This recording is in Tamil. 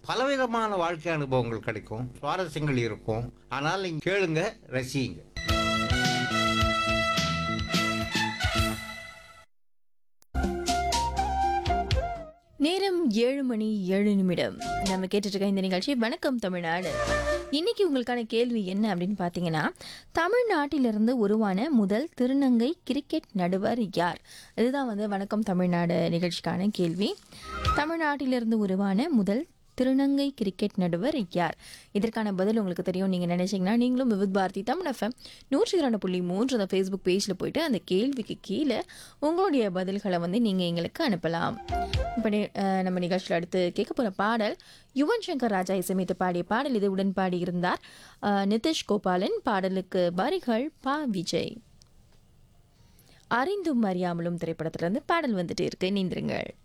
பலவிதமான வாழ்க்கை அனுபவங்கள் கிடைக்கும் சுவாரஸ்யங்கள் இருக்கும் ஆனால் நீங்க கேளுங்க ரசியுங்க நேரம் ஏழு மணி ஏழு நிமிடம் நம்ம கேட்டுட்டு இருக்க இந்த நிகழ்ச்சி வணக்கம் தமிழ்நாடு இன்னைக்கு உங்களுக்கான கேள்வி என்ன அப்படின்னு பார்த்தீங்கன்னா தமிழ்நாட்டிலிருந்து உருவான முதல் திருநங்கை கிரிக்கெட் நடுவர் யார் இதுதான் வந்து வணக்கம் தமிழ்நாடு நிகழ்ச்சிக்கான கேள்வி தமிழ்நாட்டிலிருந்து உருவான முதல் திருநங்கை கிரிக்கெட் நடுவர் யார் இதற்கான பதில் உங்களுக்கு தெரியும் நீங்கள் நினைச்சீங்கன்னா நீங்களும் விவித் பாரதி தமிழ் எஃப்எம் நூற்றி இரண்டு புள்ளி மூன்று அந்த ஃபேஸ்புக் பேஜில் போயிட்டு அந்த கேள்விக்கு கீழே உங்களுடைய பதில்களை வந்து நீங்கள் எங்களுக்கு அனுப்பலாம் இப்போ நி- அஹ் நம்ம நிகழ்ச்சியில் அடுத்து கேட்க போகிற பாடல் யுவன் சங்கர் ராஜா இசையமைத்து பாடிய பாடல் இது உடன் பாடியிருந்தார் அஹ் நிதிஷ் கோபாலன் பாடலுக்கு வரிகள் பா விஜய் அறிந்தும் அறியாமலும் திரைப்படத்திலிருந்து பாடல் வந்துட்டு இருக்கு நீந்திருங்கள்